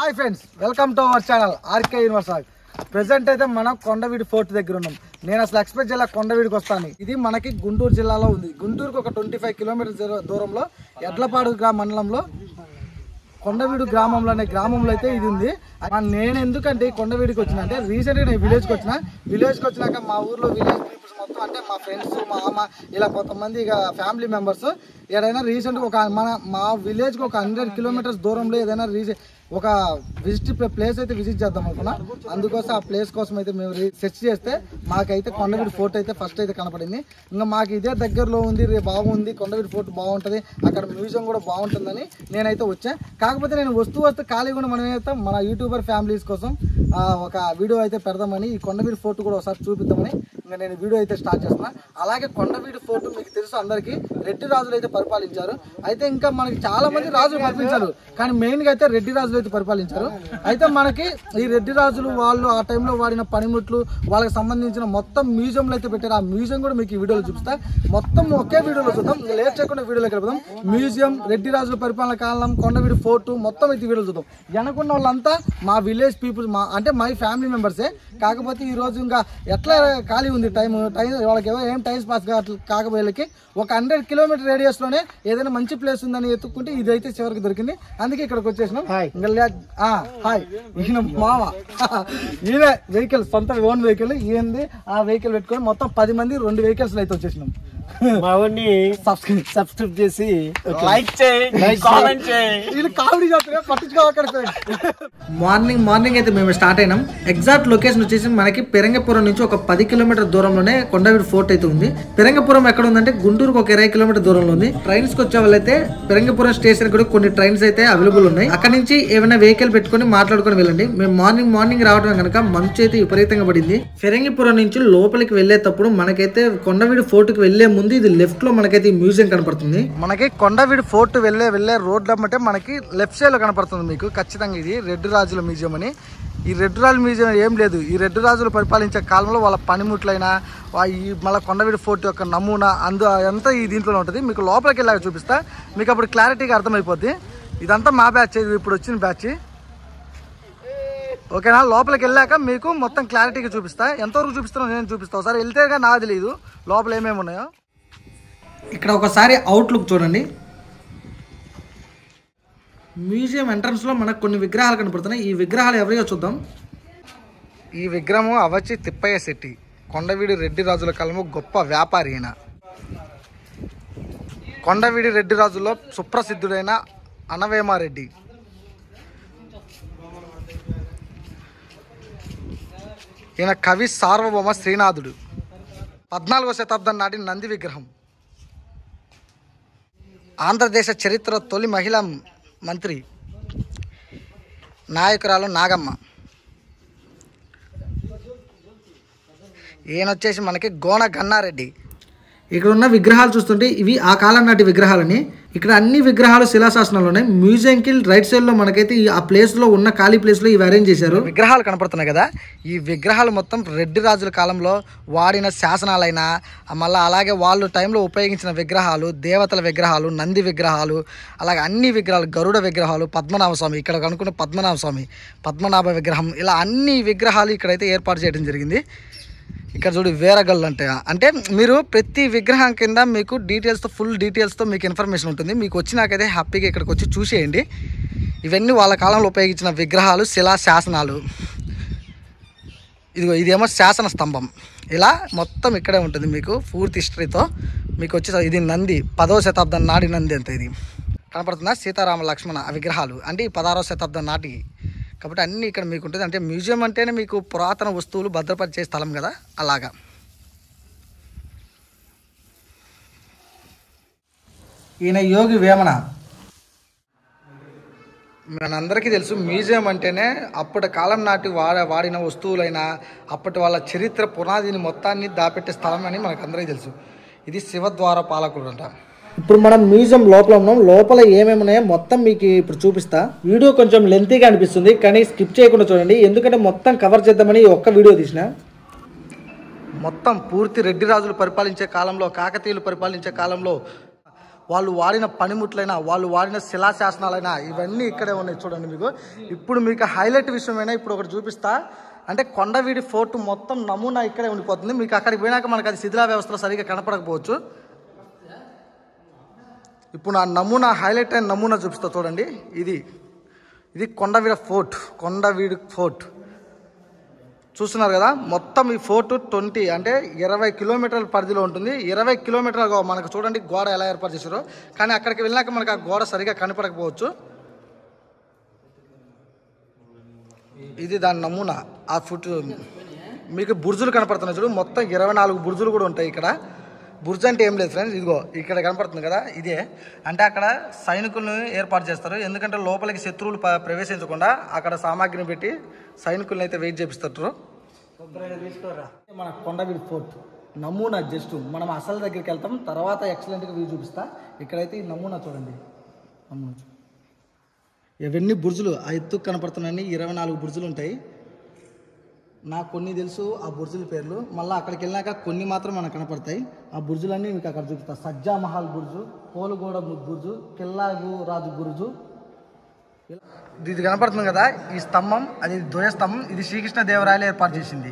Hi friends welcome to our channel RK universal present అయితే మనం కొండవీడి fort దగ్గర ఉన్నాం నేను అసలు ఎక్స్పెక్ట్ జిల్లా కొండవీడికి వస్తాను ఇది మనకి గుంటూరు జిల్లాలో ఉంది గుంటూరుకు ఒక ట్వంటీ ఫైవ్ కిలోమీటర్స్ దూరంలో ఎడ్లపాడు గ్రామ మండలంలో కొండవీడు గ్రామంలో అనే గ్రామంలో అయితే ఇది ఉంది ఆ నేను ఎందుకంటే ఈ కొండవీడికి వచ్చిన అంటే రీసెంట్గా నేను విలేజ్కి వచ్చిన విలేజ్కి వచ్చినాక మా ఊర్లో విలేజ్ పీపుల్స్ మొత్తం అంటే మా ఫ్రెండ్స్ మా అమ్మ ఇలా కొంతమంది ఇక ఫ్యామిలీ మెంబర్స్ ఏదైనా రీసెంట్గా ఒక మన మా విలేజ్కి ఒక హండ్రెడ్ కిలోమీటర్స్ దూరంలో ఏదైనా రీసెంట్ ఒక విజిట్ ప్లేస్ అయితే విజిట్ చేద్దాం అనుకున్నా అందుకోసం ఆ ప్లేస్ కోసం అయితే మేము సెర్చ్ చేస్తే మాకైతే కొండవీడి ఫోర్ట్ అయితే ఫస్ట్ అయితే కనపడింది ఇంకా మాకు ఇదే దగ్గరలో ఉంది రే బాగుంది కొండవీడి ఫోర్ట్ బాగుంటుంది అక్కడ మ్యూజియం కూడా బాగుంటుందని నేనైతే వచ్చా కాకపోతే నేను వస్తూ వస్తే ఖాళీ కూడా మనం ఏమైతే మన యూట్యూబర్ ఫ్యామిలీస్ కోసం ఆ, ఒక వీడియో అయితే పెడదామని ఈ కొండవీడి ఫోర్ట్ కూడా ఒకసారి చూపిద్దామని ఇంకా నేను వీడియో అయితే స్టార్ట్ చేస్తున్నా అలాగే కొండవీడి ఫోర్ట్ మీకు తెలుసు అందరికీ రెడ్డి రాజులు అయితే పరిపాలించారు అయితే ఇంకా మనకి చాలా మంది రాజులు పరిపాలించారు కానీ మెయిన్ గా అయితే రెడ్డి రాజులు అయితే పరిపాలించారు అయితే మనకి ఈ రెడ్డి రాజులు వాళ్ళు ఆ టైంలో వాడిన పనిముట్లు వాళ్ళకి సంబంధించిన మొత్తం మ్యూజియంలు అయితే పెట్టారు ఆ మ్యూజియం కూడా మీకు ఈ వీడియోలో చూపిస్తా మొత్తం ఒకే వీడియోలో చూద్దాం ఇంకా లేట్ చేయకుండా వీడియోలోకి వెళ్ళిపోదాం మ్యూజియం రెడ్డి రాజుల పరిపాలన కాలం కొండవీడి ఫోర్టు మొత్తం అయితే ఈ వీడియోలో చూద్దాం వెనకున్న వాళ్ళంతా మా విలేజ్ పీపుల్ మా అంటే మై ఫ్యామిలీ మెంబర్సే కాకపోతే ఈ రోజు ఇంకా ఎట్లా ఖాళీ ఉంది టైం టైం వాళ్ళకి ఏమో ఏం టైం పాస్ కాకపోయేళ్ళకి ఒక హండ్రెడ్ కిలోమీటర్ రేడియస్ లోనే ఏదైనా మంచి ప్లేస్ ఉందని ఎత్తుక్కుంటే ఇది అయితే చివరికి దొరికింది అందుకే ఇక్కడికి వచ్చేసినాం ఇంకా లే- ఆ, హాయ్ ఈయన మామ ఈయన వెహికల్ సొంత ఓన్ వెహికల్ ఈయనది ఆ వెహికల్ పెట్టుకొని మొత్తం పది మంది రెండు వెహికల్స్ అయితే వచ్చేసినాం మా ఊరిని సబ్స్క్రైబ్ సబ్స్క్రైబ్ చేసి లైక్ చేయి కామెంట్ చేయి వీళ్ళు కామెడీ చేస్తున్నా పట్టించుకోవాలి మార్నింగ్ మార్నింగ్ అయితే మేము స్టార్ట్ అయినాం ఎగ్జాక్ట్ లొకేషన్ వచ్చేసి మనకి పెరంగపురం నుంచి ఒక పది కిలోమీటర్ దూరంలోనే కొండవీడు ఫోర్ట్ అయితే ఉంది పెరంగపురం ఎక్కడ ఉందంటే గుంటూరుకు ఒక ఇరవై కిలోమీటర్ దూరంలో ఉంది ట్రైన్స్ కి వచ్చే వాళ్ళైతే పెరంగపురం స్టేషన్ కూడా కొన్ని ట్రైన్స్ అయితే అవైలబుల్ ఉన్నాయి అక్కడ నుంచి ఏమైనా వెహికల్ పెట్టుకొని మాట్లాడుకొని వెళ్ళండి మేము మార్నింగ్ మార్నింగ్ రావడం కనుక మంచు అయితే విపరీతంగా పడింది ఫిరంగిపురం నుంచి లోపలికి వెళ్ళేటప్పుడు మనకైతే కొండవీడు ఫోర్ట్ కి వెళ్లే ముందు ఇది లెఫ్ట్ లో మనకైతే ఈ మ్యూజియం కనపడుతుంది మనకి కొండవీడు ఫోర్ట్ వెళ్ళే వెళ్ళే రోడ్ అంటే మనకి లెఫ్ట్ సైడ్ లో కనపడుతుంది మీకు ఖచ్చితంగా ఇది రెడ్డి రాజుల మ్యూజియం అని ఈ రెడ్డి రాజుల మ్యూజియం ఏం లేదు ఈ రెడ్డి రాజులు పరిపాలించే కాలంలో వాళ్ళ పనిముట్లైనా వా- ఈ మళ్ళీ కొండవీడు ఫోర్ట్ యొక్క నమూనా అందు అంతా ఈ దీంట్లోనే ఉంటుంది మీకు లోపలికి వెళ్ళాక చూపిస్తా మీకు అప్పుడు క్లారిటీగా అర్థమైపోద్ది ఇదంతా మా బ్యాచ్ ఇది ఇప్పుడు వచ్చిన బ్యాచ్ ఓకేనా లోపలికి వెళ్ళాక మీకు మొత్తం క్లారిటీగా చూపిస్తా ఎంతవరకు చూపిస్తానో నేను చూపిస్తాను ఒకసారి వెళ్తేగా నాకు తెలియదు లోపల ఏమేమి ఉన్నాయో ఇక్కడ ఒకసారి అవుట్లుక్ చూడండి మ్యూజియం ఎంట్రన్స్ లో మనకు కొన్ని విగ్రహాలు కనపడుతున్నాయి ఈ విగ్రహాలు ఎవరియో చూద్దాం ఈ విగ్రహం అవచి తిప్పయ్య శెట్టి కొండవీడి రెడ్డి రాజుల కాలము గొప్ప వ్యాపారి ఈయన కొండవీడి రెడ్డి రాజుల్లో సుప్రసిద్ధుడైన అనవేమారెడ్డి ఈయన కవి సార్వభౌమ శ్రీనాథుడు పద్నాలుగో శతాబ్దం నాటి నంది విగ్రహం ఆంధ్రదేశ చరిత్ర తొలి మహిళా మంత్రి నాయకురాలు నాగమ్మ ఈయన వచ్చేసి మనకి గోన గన్నారెడ్డి ఇక్కడ ఉన్న విగ్రహాలు చూస్తుంటే ఇవి ఆ కాలం నాటి విగ్రహాలని ఇక్కడ అన్ని విగ్రహాలు శిలాశాసనాలు ఉన్నాయి మ్యూజియం కి రైట్ సైడ్ లో మనకైతే ఈ ఆ ప్లేస్ లో ఉన్న ఖాళీ ప్లేస్ లో ఇవి అరేంజ్ చేశారు విగ్రహాలు కనపడుతున్నాయి కదా ఈ విగ్రహాలు మొత్తం రెడ్డి రాజుల కాలంలో వాడిన శాసనాలైనా మళ్ళీ అలాగే వాళ్ళు టైంలో ఉపయోగించిన విగ్రహాలు దేవతల విగ్రహాలు నంది విగ్రహాలు అలాగే అన్ని విగ్రహాలు గరుడ విగ్రహాలు పద్మనాభ స్వామి ఇక్కడ కనుక్కున్న పద్మనాభ స్వామి పద్మనాభ విగ్రహం ఇలా అన్ని విగ్రహాలు ఇక్కడైతే ఏర్పాటు చేయడం జరిగింది ఇక్కడ చూడు వేరగల్లు అంటే అంటే మీరు ప్రతి విగ్రహం కింద మీకు డీటెయిల్స్తో ఫుల్ డీటెయిల్స్తో మీకు ఇన్ఫర్మేషన్ ఉంటుంది మీకు వచ్చినాకైతే హ్యాపీగా ఇక్కడికి వచ్చి చూసేయండి ఇవన్నీ వాళ్ళ కాలంలో ఉపయోగించిన విగ్రహాలు శిలా శాసనాలు ఇదిగో ఇదేమో శాసన స్తంభం ఇలా మొత్తం ఇక్కడే ఉంటుంది మీకు పూర్తి హిస్టరీతో మీకు వచ్చి ఇది నంది పదో శతాబ్దం నాటి నంది అంత ఇది కనపడుతుందా సీతారామ లక్ష్మణ ఆ విగ్రహాలు అంటే ఈ పదహారో శతాబ్దం నాటి కాబట్టి అన్నీ ఇక్కడ మీకు ఉంటుంది అంటే మ్యూజియం అంటేనే మీకు పురాతన వస్తువులు భద్రపరిచే స్థలం కదా అలాగా ఈయన యోగి వేమన మనందరికీ తెలుసు మ్యూజియం అంటేనే అప్పటి కాలం నాటి వాడ వాడిన వస్తువులైనా అప్పటి వాళ్ళ చరిత్ర పునాదిని మొత్తాన్ని దాపెట్టే స్థలం అని మనకు అందరికీ తెలుసు ఇది శివద్వార పాలకుడు అంట ఇప్పుడు మనం మ్యూజియం లోపల ఉన్నాం లోపల ఏమేమి ఉన్నాయో మొత్తం మీకు ఇప్పుడు చూపిస్తా వీడియో కొంచెం లెంతీగా అనిపిస్తుంది కానీ స్కిప్ చేయకుండా చూడండి ఎందుకంటే మొత్తం కవర్ చేద్దామని ఈ ఒక్క వీడియో తీసిన మొత్తం పూర్తి రెడ్డి రాజులు పరిపాలించే కాలంలో కాకతీయులు పరిపాలించే కాలంలో వాళ్ళు వాడిన పనిముట్లైనా వాళ్ళు వాడిన శిలాశాసనాలైనా ఇవన్నీ ఇక్కడే ఉన్నాయి చూడండి మీకు ఇప్పుడు మీకు హైలైట్ విషయమైనా ఇప్పుడు ఒకటి చూపిస్తా అంటే కొండవీడి ఫోర్ట్ మొత్తం నమూనా ఇక్కడే ఉండిపోతుంది మీకు అక్కడికి పోయినాక మనకు అది శిథిలా వ్యవస్థలో సరిగా కనపడకపోవచ్చు ఇప్పుడు నా నమూనా హైలైట్ అయిన నమూనా చూపిస్తా చూడండి ఇది ఇది కొండవీడ ఫోర్ట్ కొండవీడి ఫోర్ట్ చూస్తున్నారు కదా మొత్తం ఈ ఫోర్ట్ ట్వంటీ అంటే ఇరవై కిలోమీటర్ల పరిధిలో ఉంటుంది ఇరవై కిలోమీటర్లు మనకు చూడండి గోడ ఎలా ఏర్పాటు చేశారో కానీ అక్కడికి వెళ్ళాక మనకు ఆ గోడ సరిగా కనపడకపోవచ్చు ఇది దాని నమూనా ఆ ఫుట్ మీకు బుర్జులు కనపడుతున్నాయి చూడు మొత్తం ఇరవై నాలుగు బుర్జులు కూడా ఉంటాయి ఇక్కడ బుర్జ్ అంటే ఏం లేదు ఫ్రెండ్స్ ఇదిగో ఇక్కడ కనపడుతుంది కదా ఇదే అంటే అక్కడ సైనికులను ఏర్పాటు చేస్తారు ఎందుకంటే లోపలికి శత్రువులు ప- ప్రవేశించకుండా అక్కడ సామాగ్రిని పెట్టి సైనికులను అయితే వెయిట్ చేపిస్తారు మన కొండవీడి ఫోర్ట్ నమూనా జస్ట్ మనం అసలు దగ్గరికి వెళ్తాం తర్వాత ఎక్సలెంట్గా వ్యూ చూపిస్తా ఇక్కడైతే ఈ నమూనా చూడండి నమూనా చూ- ఇవన్నీ బుర్జులు ఆ ఎత్తు కనపడుతున్నాయని ఇరవై నాలుగు బుర్జులు ఉంటాయి నాకు కొన్ని తెలుసు ఆ బుర్జుల పేర్లు మళ్ళీ అక్కడికి వెళ్ళాక కొన్ని మాత్రం మనకు కనపడతాయి ఆ బుర్జులన్నీ మీకు అక్కడ చూపిస్తా సజ్జా మహల్ బుర్జు పోలుగోడ బుర్జు కిల్లాగు రాజు బుర్జు ఇది ఇది కనపడుతుంది కదా ఈ స్తంభం అది ధ్వజ స్తంభం ఇది శ్రీకృష్ణ దేవరాయలు ఏర్పాటు చేసింది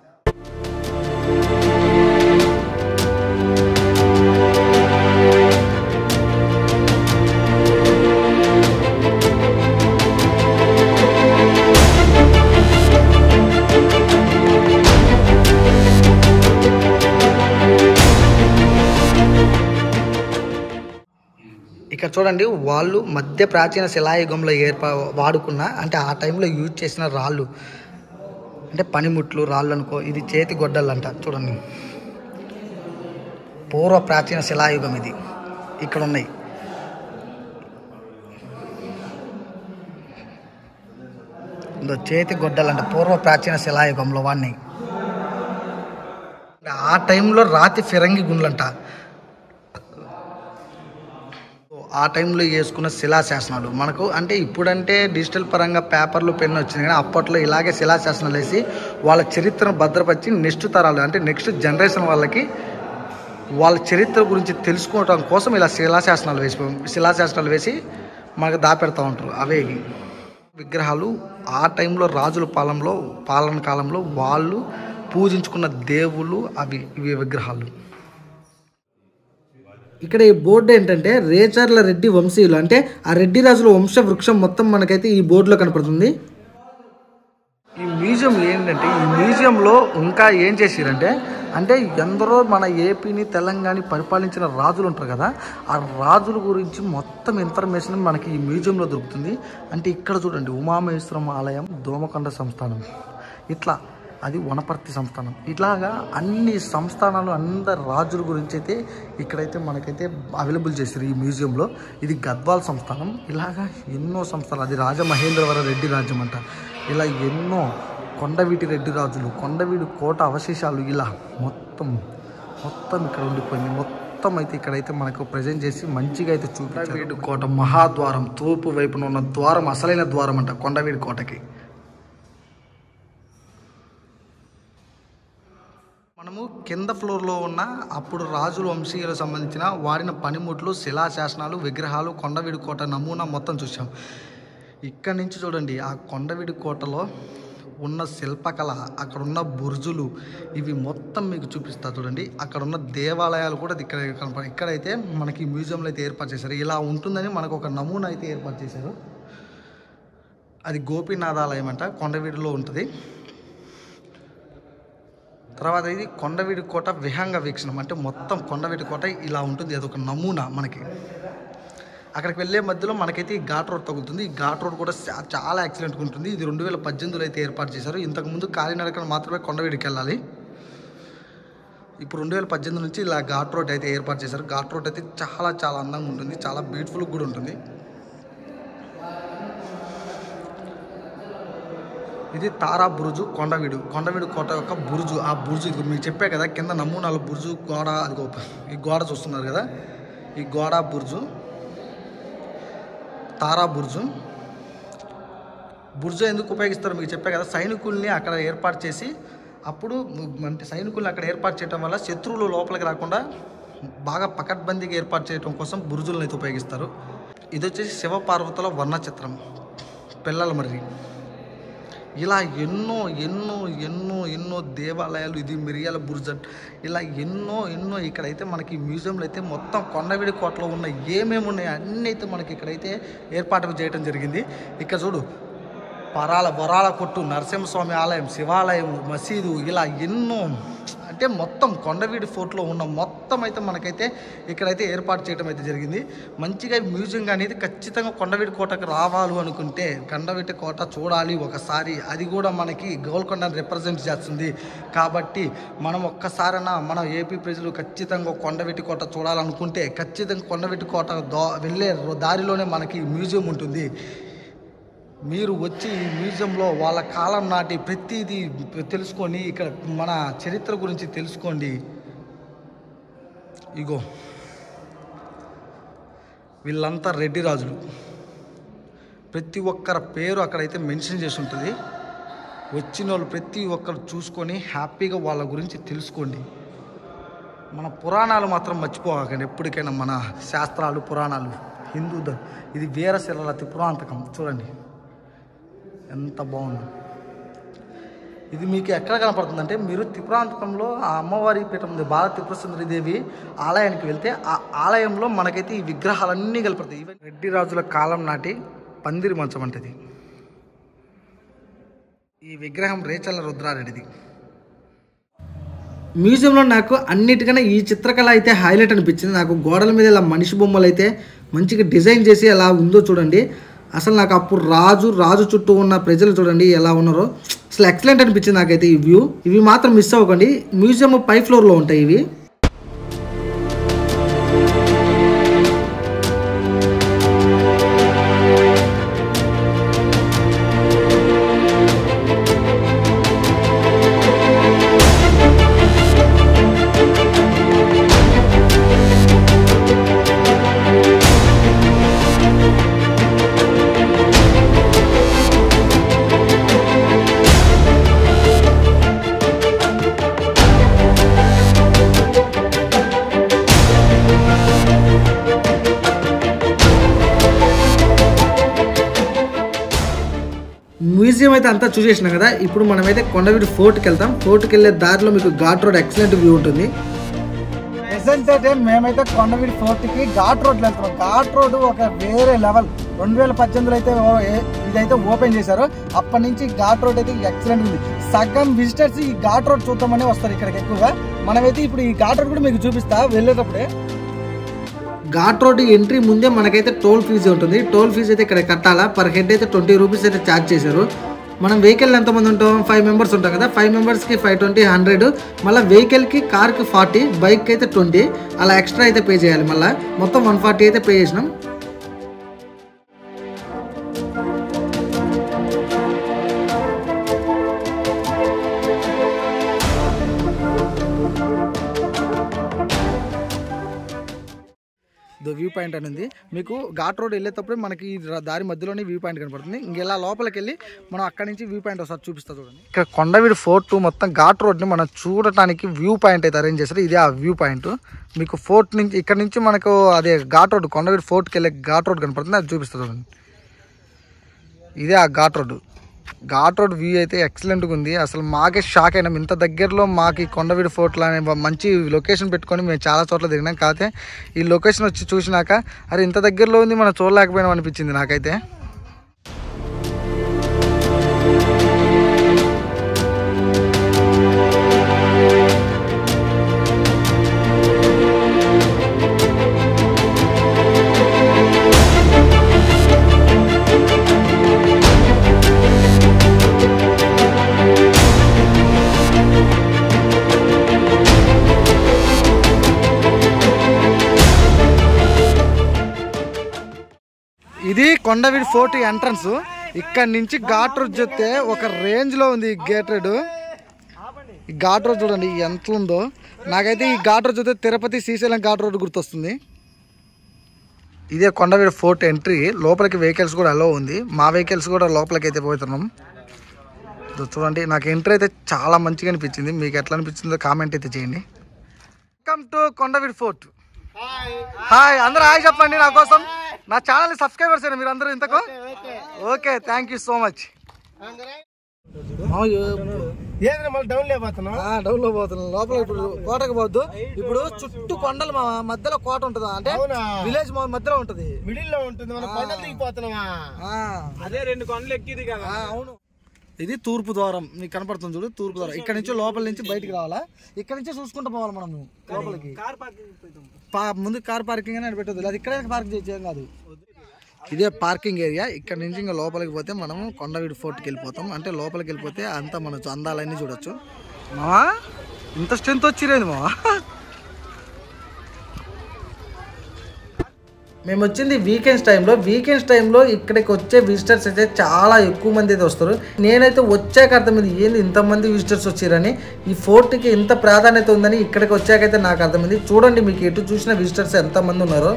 ఇక్కడ చూడండి వాళ్ళు మధ్య ప్రాచీన శిలాయుగంలో ఏర్పా వాడుకున్న అంటే ఆ టైంలో యూజ్ చేసిన రాళ్ళు అంటే పనిముట్లు రాళ్ళు అనుకో ఇది చేతి గొడ్డలు అంట చూడండి పూర్వ ప్రాచీన శిలాయుగం ఇది ఇక్కడ ఉన్నాయి ఇదో చేతి గొడ్డలంట పూర్వ ప్రాచీన శిలాయుగంలో వాడిని ఆ టైంలో రాతి ఫిరంగి గుండ్లంట ఆ టైంలో వేసుకున్న శిలాశాసనాలు మనకు అంటే ఇప్పుడంటే డిజిటల్ పరంగా పేపర్లు పెన్ను వచ్చింది కానీ అప్పట్లో ఇలాగే శిలాశాసనాలు వేసి వాళ్ళ చరిత్రను భద్రపరిచి నెక్స్ట్ తరాలు అంటే నెక్స్ట్ జనరేషన్ వాళ్ళకి వాళ్ళ చరిత్ర గురించి తెలుసుకోవడం కోసం ఇలా శిలాశాసనాలు వేసి శిలాశాసనాలు వేసి మనకు దాపెడతా ఉంటారు అవే ఇవి. విగ్రహాలు ఆ టైంలో రాజుల పాలనలో పాలన కాలంలో వాళ్ళు పూజించుకున్న దేవుళ్ళు అవి ఇవి విగ్రహాలు ఇక్కడ ఈ బోర్డు ఏంటంటే రేచర్ల రెడ్డి వంశీయులు అంటే ఆ రెడ్డి రాజుల వంశ వృక్షం మొత్తం మనకైతే ఈ బోర్డులో కనపడుతుంది ఈ మ్యూజియం ఏంటంటే ఈ మ్యూజియంలో ఇంకా ఏం చేసిరంటే అంటే ఎందరో మన ఏపీని తెలంగాణ పరిపాలించిన రాజులు ఉంటారు కదా ఆ రాజుల గురించి మొత్తం ఇన్ఫర్మేషన్ మనకి ఈ మ్యూజియంలో దొరుకుతుంది అంటే ఇక్కడ చూడండి ఉమామహేశ్వరం ఆలయం దోమకొండ సంస్థానం ఇట్లా అది వనపర్తి సంస్థానం ఇట్లాగా అన్ని సంస్థానాలు అందరు రాజుల గురించి అయితే ఇక్కడైతే మనకైతే అవైలబుల్ చేశారు ఈ మ్యూజియంలో ఇది గద్వాల్ సంస్థానం ఇలాగా ఎన్నో సంస్థలు అది రాజమహేంద్రవర రెడ్డి రాజ్యం అంట ఇలా ఎన్నో కొండవీటి రెడ్డి రాజులు కొండవీటి కోట అవశేషాలు ఇలా మొత్తం మొత్తం ఇక్కడ ఉండిపోయింది మొత్తం అయితే ఇక్కడైతే మనకు ప్రజెంట్ చేసి మంచిగా అయితే చూపించారు కొండవీటి కోట మహాద్వారం తూర్పు వైపున ఉన్న ద్వారం అసలైన ద్వారం అంట కొండవీటి కోటకి మనము కింద ఫ్లోర్లో ఉన్న అప్పుడు రాజుల వంశీయులకు సంబంధించిన వాడిన పనిముట్లు శిలాశాసనాలు విగ్రహాలు కొండవీడి కోట నమూనా మొత్తం చూసాం ఇక్కడ నుంచి చూడండి ఆ కొండవీడి కోటలో ఉన్న శిల్పకళ అక్కడ ఉన్న బుర్జులు ఇవి మొత్తం మీకు చూపిస్తా చూడండి అక్కడ ఉన్న దేవాలయాలు కూడా ఇక్కడ కనపడ ఇక్కడైతే మనకి మ్యూజియంలో అయితే ఏర్పాటు చేశారు ఇలా ఉంటుందని మనకు ఒక నమూనా అయితే ఏర్పాటు చేశారు అది గోపీనాథాలయం అంట కొండవీడిలో ఉంటుంది తర్వాత ఇది కొండవీడి కోట విహంగ వీక్షణం అంటే మొత్తం కొండవీడి కోట ఇలా ఉంటుంది అదొక నమూనా మనకి అక్కడికి వెళ్ళే మధ్యలో మనకైతే ఈ ఘాట్ రోడ్ తగులుతుంది ఈ ఘాట్ రోడ్ కూడా చా- చాలా యాక్సిడెంట్గా ఉంటుంది ఇది రెండు వేల పద్దెనిమిదిలో అయితే ఏర్పాటు చేశారు ఇంతకుముందు కాలినడకన మాత్రమే కొండవీడికి వెళ్ళాలి ఇప్పుడు రెండు వేల పద్దెనిమిది నుంచి ఇలా ఘాట్ రోడ్ అయితే ఏర్పాటు చేశారు ఘాట్ రోడ్ అయితే చాలా చాలా అందంగా ఉంటుంది చాలా బ్యూటిఫుల్ కూడా ఉంటుంది ఇది తారా బురుజు కొండవీడు కొండవీడు కోట యొక్క బురుజు ఆ బురుజు ఇది మీకు చెప్పే కదా కింద నమూనాలు బురుజు గోడ అది గోప- ఈ గోడ చూస్తున్నారు కదా ఈ గోడ బురుజు తారా బుర్జు బుర్జు ఎందుకు ఉపయోగిస్తారో మీకు చెప్పే కదా సైనికుల్ని అక్కడ ఏర్పాటు చేసి అప్పుడు అంటే సైనికుల్ని అక్కడ ఏర్పాటు చేయడం వల్ల శత్రువులు లోపలికి రాకుండా బాగా పకడ్బందీగా ఏర్పాటు చేయడం కోసం బురుజులను అయితే ఉపయోగిస్తారు ఇది వచ్చేసి శివ పార్వతుల వర్ణ చిత్రం పిల్లల మర్రి ఇలా ఎన్నో ఎన్నో ఎన్నో ఎన్నో దేవాలయాలు ఇది మిరియాల బుర్జన్ ఇలా ఎన్నో ఎన్నో ఇక్కడైతే మనకి మ్యూజియంలో అయితే మొత్తం కొండవిడి కోటలో ఉన్న ఏమేమి ఉన్నాయో అన్నీ అయితే మనకి ఇక్కడైతే ఏర్పాటు చేయడం జరిగింది ఇక్కడ చూడు పరాల వరాల కొట్టు నరసింహస్వామి ఆలయం శివాలయం మసీదు ఇలా ఎన్నో అంటే మొత్తం కొండవీడి ఫోర్ట్లో ఉన్న మొత్తం అయితే మనకైతే ఇక్కడైతే ఏర్పాటు చేయడం అయితే జరిగింది మంచిగా ఈ మ్యూజియం అనేది ఖచ్చితంగా కొండవీడి కోటకు రావాలి అనుకుంటే కొండవీటి కోట చూడాలి ఒకసారి అది కూడా మనకి గోల్కొండని రిప్రజెంట్ చేస్తుంది కాబట్టి మనం ఒక్కసారైనా మన ఏపీ ప్రజలు ఖచ్చితంగా కొండవీటి కోట చూడాలనుకుంటే ఖచ్చితంగా కొండవీటి కోట దో వెళ్ళే దారిలోనే మనకి మ్యూజియం ఉంటుంది మీరు వచ్చి ఈ మ్యూజియంలో వాళ్ళ కాలం నాటి ప్రతిదీ తెలుసుకొని ఇక్కడ మన చరిత్ర గురించి తెలుసుకోండి ఇగో వీళ్ళంతా రెడ్డి రాజులు ప్రతి ఒక్కరి పేరు అక్కడైతే మెన్షన్ చేసి ఉంటుంది వచ్చిన వాళ్ళు ప్రతి ఒక్కరు చూసుకొని హ్యాపీగా వాళ్ళ గురించి తెలుసుకోండి మన పురాణాలు మాత్రం మర్చిపోకండి ఎప్పటికైనా మన శాస్త్రాలు పురాణాలు హిందూ ధ- ఇది వీరశిలలతి పురాంతకం చూడండి ఎంత బాగుంది ఇది మీకు ఎక్కడ కనపడుతుందంటే మీరు త్రిపురాంతకంలో ఆ అమ్మవారి పీఠం ఉంది బాల త్రిపుర దేవి ఆలయానికి వెళ్తే ఆ ఆలయంలో మనకైతే ఈ విగ్రహాలన్నీ కనపడతాయి ఈవెన్ రెడ్డి రాజుల కాలం నాటి పందిరి మంచం అంటే ఇది. ఈ విగ్రహం రేచల్ల రుద్రారెడ్డిది మ్యూజియంలో నాకు అన్నిటికన్నా ఈ చిత్రకళ అయితే హైలైట్ అనిపించింది నాకు గోడల మీద ఇలా మనిషి బొమ్మలు అయితే మంచిగా డిజైన్ చేసి ఎలా ఉందో చూడండి అసలు నాకు అప్పుడు రాజు రాజు చుట్టూ ఉన్న ప్రజలు చూడండి ఎలా ఉన్నారో అసలు ఎక్సలెంట్ అనిపించింది నాకైతే ఈ వ్యూ ఇవి మాత్రం మిస్ అవ్వకండి మ్యూజియం పై ఫ్లోర్లో ఉంటాయి ఇవి మ్యూజియం అయితే అంతా చూసేసినాం కదా ఇప్పుడు మనమైతే కొండవీటి ఫోర్ట్కి వెళ్తాం ఫోర్ట్కి వెళ్ళే దారిలో మీకు ఘాట్ రోడ్ ఎక్సలెంట్ వ్యూ ఉంటుంది ప్రెసెంట్ అయితే మేమైతే కొండవీడి ఫోర్ట్కి ఘాట్ రోడ్ వెళ్తున్నాం ఘాట్ రోడ్ ఒక వేరే లెవెల్ రెండు వేల పద్దెనిమిదిలో అయితే ఓ- ఏ- ఇదైతే ఓపెన్ చేశారు అప్పటి నుంచి ఘాట్ రోడ్ అయితే ఎక్సలెంట్ ఉంది సగం విజిటర్స్ ఈ ఘాట్ రోడ్ చూద్దామని వస్తారు ఇక్కడికి ఎక్కువగా మనమైతే ఇప్పుడు ఈ ఘాట్ రోడ్ కూడా మీకు చూపిస్తా వెళ్ళేటప్పుడే ఘాట్ రోడ్ ఎంట్రీ ముందే మనకైతే టోల్ ఫీజు ఉంటుంది టోల్ ఫీజు అయితే ఇక్కడ కట్టాలా పర్ హెడ్ అయితే ట్వంటీ రూపీస్ అయితే ఛార్జ్ చేశారు మనం వెహికల్ ఎంతమంది ఉంటాం ఫైవ్ మెంబర్స్ ఉంటాం కదా ఫైవ్ మెంబర్స్కి ఫైవ్ ట్వంటీ హండ్రెడ్ మళ్ళీ వెహికల్కి కార్కి ఫార్టీ బైక్ అయితే ట్వంటీ అలా ఎక్స్ట్రా అయితే పే చేయాలి మళ్ళీ మొత్తం వన్ ఫార్టీ అయితే పే చేసినాం ద వ్యూ పాయింట్ అని ఉంది మీకు ఘాట్ రోడ్ వెళ్ళేటప్పుడు మనకి ఈ ర- దారి మధ్యలోనే వ్యూ పాయింట్ కనపడుతుంది ఇంకెలా లోపలికి వెళ్ళి మనం అక్కడి నుంచి వ్యూ పాయింట్ ఒకసారి చూపిస్తా చూడండి ఇక్కడ కొండవీడి ఫోర్ట్ మొత్తం ఘాట్ రోడ్ని మనం చూడటానికి వ్యూ పాయింట్ అయితే అరేంజ్ చేశారు ఇదే ఆ వ్యూ పాయింట్ మీకు ఫోర్ట్ నుంచి ఇక్కడ నుంచి మనకు అదే ఘాట్ రోడ్ కొండవీడి ఫోర్ట్కి వెళ్ళే ఘాట్ రోడ్ కనపడుతుంది అది చూపిస్తా చూడండి ఇదే ఆ ghat road ghat road view అయితే ఎక్సలెంట్గా ఉంది అసలు మాకే షాక్ అయినాం ఇంత దగ్గరలో మాకు ఈ కొండవీడి ఫోర్ట్లో అనే మంచి లొకేషన్ పెట్టుకొని మేము చాలా చోట్ల దిగినాం కాకపోతే ఈ లొకేషన్ వచ్చి చూసినాక అరే ఇంత దగ్గరలో ఉంది మనం చూడలేకపోయినాం అనిపించింది నాకైతే ఇది కొండవీడి ఫోర్ట్ ఎంట్రన్స్ ఇక్కడ నుంచి ఘాట్ రోడ్ చూస్తే ఒక రేంజ్ లో ఉంది ఈ గేట్ రోడ్ ఈ ఘాట్ రోడ్ చూడండి ఎంత ఉందో నాకైతే ఈ ఘాట్ రోడ్ చూస్తే తిరుపతి శ్రీశైలం ఘాట్ రోడ్ గుర్తొస్తుంది ఇదే కొండవీడి ఫోర్ట్ ఎంట్రీ లోపలికి వెహికల్స్ కూడా అలో ఉంది మా వెహికల్స్ కూడా లోపలికి అయితే పోతున్నాం ఇదో చూడండి నాకు ఎంట్రీ అయితే చాలా మంచిగా అనిపించింది మీకు ఎట్లా అనిపించిందో కామెంట్ అయితే చేయండి welcome to Kondaveedi fort hi అందరూ హాయ్ చెప్పండి నా కోసం నా ఛానల్ సబ్స్క్రైబర్స్ మీరు అందరూ ఇంతకు okay thank you so much ఏదైనా మళ్ళీ డౌన్ లేకపోతున్నావు డౌన్ లో పోతున్నాం లోపల ఇప్పుడు కోటకు పోవద్దు ఇప్పుడు చుట్టూ కొండలు మా మధ్యలో కోట ఉంటది అంటే అవునా? విలేజ్ మధ్యలో ఉంటది మిడిల్ లో ఉంటుంది మనం కొండలు దిగిపోతున్నావా ఆ, అదే రెండు కొండలు ఎక్కిది కదా ఆ, అవును ఇది తూర్పు ద్వారం మీకు కనపడుతుంది చూడు తూర్పు ద్వారం ఇక్కడ నుంచి లోపల నుంచి బయటికి రావాలా ఇక్కడ నుంచి చూసుకుంటూ పోవాలి మనం లోపలికి కార్ పార్కింగ్ పా- ముందు కార్ పార్కింగ్ అని పెట్టదు అది ఇక్కడే పార్క్ చేయం కాదు ఇదే పార్కింగ్ ఏరియా ఇక్కడ నుంచి ఇంకా లోపలికి పోతే మనం కొండవీడి ఫోర్ట్కి వెళ్ళిపోతాం అంటే లోపలికి వెళ్ళిపోతే అంతా మన అందాలన్నీ చూడొచ్చు మావా ఇంత స్ట్రెంత్ వచ్చిరేది మావా మేము వచ్చింది వీకెండ్స్ టైంలో వీకెండ్స్ టైంలో ఇక్కడికి వచ్చే విజిటర్స్ అయితే చాలా ఎక్కువ మంది అయితే వస్తారు నేనైతే వచ్చాక అర్థమైంది ఏంది ఇంతమంది విజిటర్స్ వచ్చారని ఈ ఫోర్ట్కి ఇంత ప్రాధాన్యత ఉందని ఇక్కడికి వచ్చాకైతే నాకు అర్థమైంది చూడండి మీకు ఎటు చూసిన విజిటర్స్ ఎంతమంది ఉన్నారో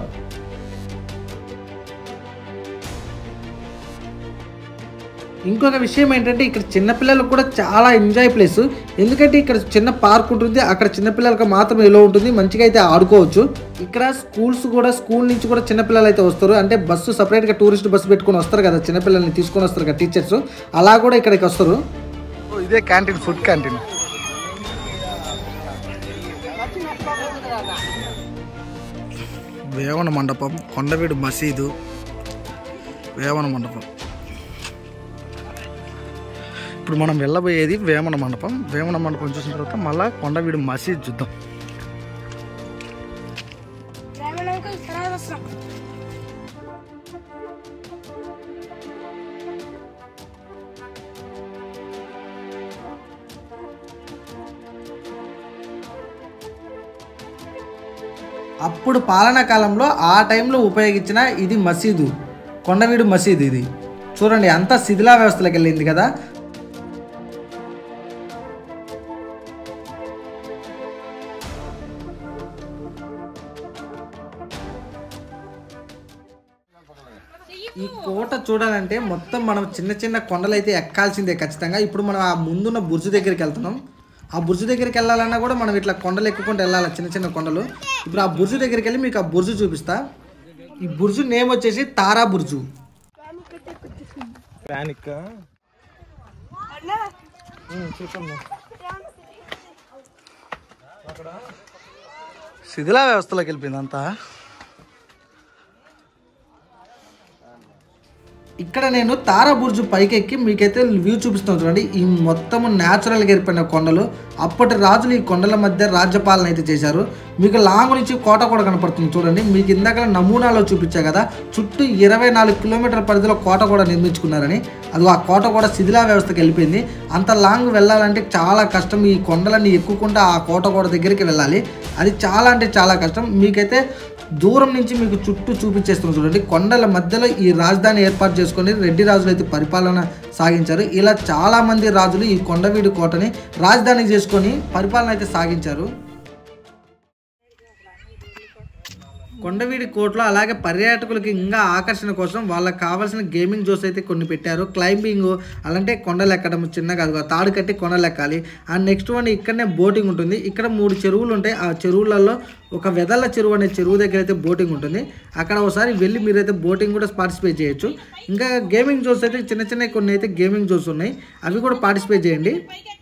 ఇంకొక విషయం ఏంటంటే ఇక్కడ చిన్నపిల్లలకు కూడా చాలా ఎంజాయ్ ప్లేస్ ఎందుకంటే ఇక్కడ చిన్న పార్క్ ఉంటుంది అక్కడ చిన్నపిల్లలకు మాత్రం ఎలా ఉంటుంది మంచిగా అయితే ఆడుకోవచ్చు ఇక్కడ స్కూల్స్ కూడా స్కూల్ నుంచి కూడా చిన్నపిల్లలు అయితే వస్తారు అంటే బస్సు సపరేట్గా టూరిస్ట్ బస్సు పెట్టుకొని వస్తారు కదా చిన్నపిల్లల్ని తీసుకొని వస్తారు కదా టీచర్స్ అలా కూడా ఇక్కడికి వస్తారు ఇదే క్యాంటీన్ ఫుడ్ క్యాంటీన్ వేవన మండపం కొండవీడు మసీదు వేవన మండపం ఇప్పుడు మనం వెళ్ళబోయేది వేమన మండపం వేమన మండపం చూసిన తర్వాత మళ్ళా కొండవీడు మసీద్ చూద్దాం రామణంకు తర్వాత వస్తాం అప్పుడు పాలనా కాలంలో ఆ టైంలో ఉపయోగించిన ఇది మసీదు కొండవీడు మసీదు ఇది చూడండి అంతా శిథిలా వ్యవస్థలోకి వెళ్ళింది కదా ఈ కోట చూడాలంటే మొత్తం మనం చిన్న చిన్న కొండలు అయితే ఎక్కాల్సిందే ఖచ్చితంగా ఇప్పుడు మనం ఆ ముందున్న బుర్జు దగ్గరికి వెళ్తున్నాం ఆ బుర్జు దగ్గరికి వెళ్ళాలన్నా కూడా మనం ఇట్లా కొండలు ఎక్కుకుంటూ వెళ్ళాలి చిన్న చిన్న కొండలు ఇప్పుడు ఆ బుర్జు దగ్గరికి వెళ్ళి మీకు ఆ బుర్జు చూపిస్తా ఈ బుర్జు నేమ్ వచ్చేసి తారా బుర్జు ప్యానిక్ శిథిలా వ్యవస్థలోకి వెళ్ళిపోయింది అంతా ఇక్కడ నేను తారా బుర్జు పైకి ఎక్కి మీకైతే వ్యూ చూపిస్తాను చూడండి ఈ మొత్తం న్యాచురల్గా ఏర్పడిన కొండలు అప్పటి రాజులు ఈ కొండల మధ్య రాజ్యపాలన అయితే చేశారు మీకు లాంగ్ నుంచి కోట కూడా కనపడుతుంది చూడండి మీకు ఇందాక నమూనాలో చూపించా కదా చుట్టూ ఇరవై నాలుగు కిలోమీటర్ల పరిధిలో కోట కూడా నిర్మించుకున్నారని అది ఆ కోట కూడా శిథిలా వ్యవస్థకి వెళ్ళిపోయింది అంత లాంగ్ వెళ్ళాలంటే చాలా కష్టం ఈ కొండలన్నీ ఎక్కుకుంటూ ఆ కోట కూడా దగ్గరికి వెళ్ళాలి అది చాలా అంటే చాలా కష్టం మీకైతే దూరం నుంచి మీకు చుట్టూ చూపించేస్తున్నాం చూడండి కొండల మధ్యలో ఈ రాజధాని ఏర్పాటు చేసుకొని రెడ్డి రాజులు అయితే పరిపాలన సాగించారు ఇలా చాలా మంది రాజులు ఈ కొండవీడి కోటని రాజధాని చేసుకొని పరిపాలన అయితే సాగించారు కొండవీడి కోటలో అలాగే పర్యాటకులకి ఇంకా ఆకర్షణ కోసం వాళ్ళకి కావాల్సిన గేమింగ్ జోన్స్ అయితే కొన్ని పెట్టారు క్లైంబింగ్ అలాంటే కొండలు ఎక్కడం చిన్నగా అది తాడు కట్టి కొండలు ఎక్కాలి అండ్ నెక్స్ట్ వన్ ఇక్కడనే బోటింగ్ ఉంటుంది ఇక్కడ మూడు చెరువులు ఉంటాయి ఆ చెరువులలో ఒక వెదల్ల చెరువు అనే చెరువు దగ్గర అయితే బోటింగ్ ఉంటుంది అక్కడ ఒకసారి వెళ్ళి మీరైతే బోటింగ్ కూడా పార్టిసిపేట్ చేయొచ్చు ఇంకా గేమింగ్ జోన్స్ అయితే చిన్న చిన్న కొన్ని అయితే గేమింగ్ జోన్స్ ఉన్నాయి అవి కూడా పార్టిసిపేట్ చేయండి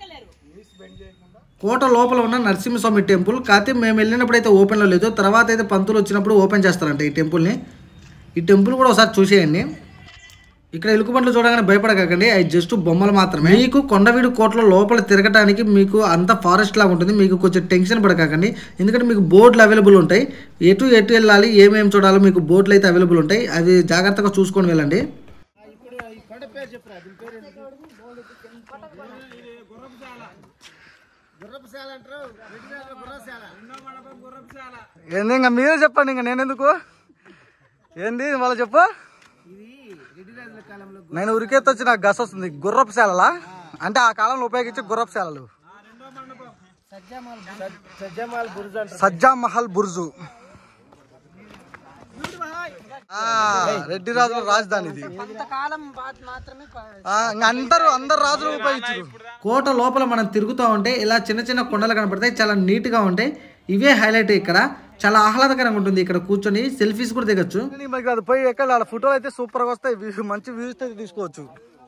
కోట లోపల ఉన్న నరసింహస్వామి టెంపుల్ కాకపోతే మేము వెళ్ళినప్పుడు అయితే ఓపెన్లో లేదు తర్వాత అయితే పంతులు వచ్చినప్పుడు ఓపెన్ చేస్తారంట ఈ టెంపుల్ని ఈ టెంపుల్ కూడా ఒకసారి చూసేయండి ఇక్కడ ఎలుకబంట్లు చూడగానే భయపడకండి అవి జస్ట్ బొమ్మలు మాత్రమే మీకు కొండవీడు కోటలో లోపల తిరగటానికి మీకు అంత ఫారెస్ట్ లాగా ఉంటుంది మీకు కొంచెం టెన్షన్ పడకండి ఎందుకంటే మీకు బోర్డులు అవైలబుల్ ఉంటాయి ఎటు ఎటు వెళ్ళాలి ఏమేమి చూడాలో మీకు బోర్డులు అయితే అవైలబుల్ ఉంటాయి అవి జాగ్రత్తగా చూసుకొని వెళ్ళండి ఏంది ఇంకా మీరే చెప్పండి ఇంకా నేను ఎందుకు ఏంది వాళ్ళు చెప్పు నేను ఉరికెత్తి వచ్చి నాకు గస్ వస్తుంది గుర్రపు శాలలా అంటే ఆ కాలంలో ఉపయోగించే గుర్రపు శాలలు సజ్జమాల్ బుర్జ్ అంటారు సజ్జా మహల్ బుర్జు ఆ, రెడ్డి రాజుల రాజధాని ఇది ఆ, ఇంక అందరూ అందరు రాజులు ఉపయోగించారు కోట లోపల మనం తిరుగుతూ ఉంటే ఇలా చిన్న చిన్న కొండలు కనపడతాయి చాలా నీట్ గా ఉంటాయి ఇవే హైలైట్ ఇక్కడ చాలా ఆహ్లాదకరంగా ఉంటుంది ఇక్కడ కూర్చొని సెల్ఫీస్ కూడా దిగొచ్చు మనకి అది పోయి ఎక్కడ వాళ్ళ ఫోటోలు అయితే సూపర్ గా వస్తాయి view- మంచి వ్యూస్ అయితే తీసుకోవచ్చు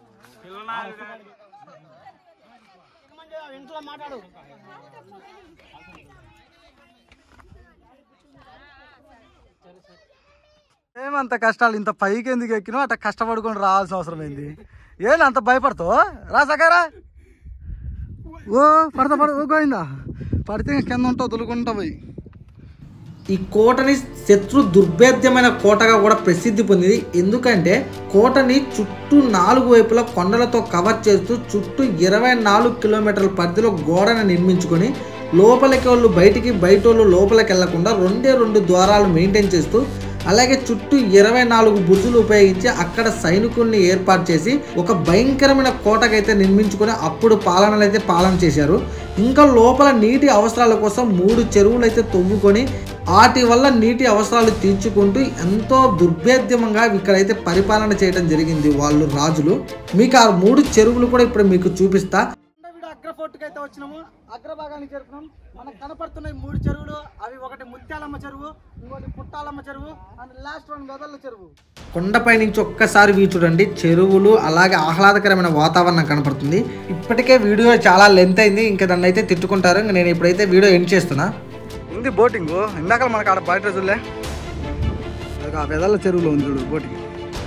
ఏమంత కష్టాలు ఇంత పైకి ఎందుకు ఎక్కినా అట్లా కష్టపడుకొని రావాల్సిన అవసరం ఏంది ఏంటి అంత భయపడతావు రా సకారా ఓ పడతా పడ ఓ గోయిందా పడితే కింద ఉంటావు తొలుకుంటా పోయి ఈ కోటని శత్రు దుర్భేద్యమైన కోటగా కూడా ప్రసిద్ధి పొందింది ఎందుకంటే కోటని చుట్టూ నాలుగు వైపులా కొండలతో కవర్ చేస్తూ చుట్టూ ఇరవై నాలుగు కిలోమీటర్ల పరిధిలో గోడను నిర్మించుకొని లోపలికి వాళ్ళు బయటికి బయట వాళ్ళు లోపలికి వెళ్లకుండా రెండే రెండు ద్వారాలు మెయింటైన్ చేస్తూ అలాగే చుట్టూ ఇరవై నాలుగు బుర్జులు ఉపయోగించి అక్కడ సైనికుల్ని ఏర్పాటు చేసి ఒక భయంకరమైన కోటకైతే నిర్మించుకొని అప్పుడు పాలనలు అయితే పాలన చేశారు ఇంకా లోపల నీటి అవసరాల కోసం మూడు చెరువులు అయితే తవ్వుకొని వాటి వల్ల నీటి అవసరాలు తీర్చుకుంటూ ఎంతో దుర్భేద్యమంగా ఇక్కడైతే పరిపాలన చేయడం జరిగింది వాళ్ళు రాజులు మీకు ఆ మూడు చెరువులు కూడా ఇప్పుడు మీకు చూపిస్తా అగ్ర ఫోర్ట్కి అయితే వచ్చినాము అగ్రభాగానికి చేరుకున్నాం మనకు కనపడుతున్నాయి మూడు చెరువులు అవి ఒకటి ముత్యాలమ్మ చెరువు ఇంకోటి పుట్టాలమ్మ చెరువు అండ్ లాస్ట్ వన్ వెదర్ల చెరువు కొండపై నుంచి ఒక్కసారి వ్యూ చూడండి చెరువులు అలాగే ఆహ్లాదకరమైన వాతావరణం కనపడుతుంది ఇప్పటికే వీడియో చాలా లెంత్ అయింది ఇంకా దాన్ని అయితే తిట్టుకుంటారు ఇంక నేను ఇప్పుడైతే వీడియో ఎండ్ చేస్తున్నా ఉంది బోటింగ్ ఇందాక మనకు ఆడ బయట రోజులే ఆ వెదర్ల చెరువులో ఉంది చూడు బోటింగ్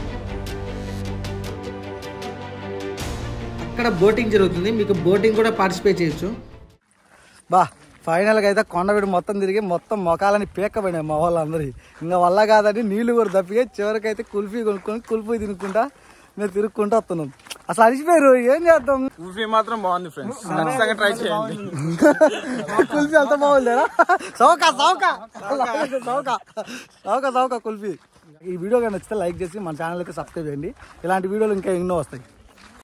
అక్కడ బోటింగ్ జరుగుతుంది మీకు బోటింగ్ కూడా పార్టిసిపేట్ చేయొచ్చు బా ఫైనల్గా అయితే కొండవీడు మొత్తం తిరిగి మొత్తం మొఖాలని పీక్కబడినాయి మా వాళ్ళందరి ఇంకా వల్ల కాదని నీళ్లు కూడా తప్పిగా చివరికైతే కుల్ఫీ కొనుక్కొని కుల్ఫీ తినుకుంటా మేము తిరుక్కుంటూ వస్తున్నాం అసలు అలిసిపోయారు ఏం చేద్దాం కుల్ఫీ మాత్రం బాగుంది ఫ్రెండ్స్ ఖచ్చితంగా ట్రై చేయండి కుల్ఫీ అంత బాగుందేనా సౌక సౌక సౌక సౌక సౌక కుల్ఫీ ఈ వీడియో కానీ నచ్చితే లైక్ చేసి మన ఛానల్కి సబ్స్క్రైబ్ చేయండి ఇలాంటి వీడియోలు ఇంకా ఎన్నో వస్తాయి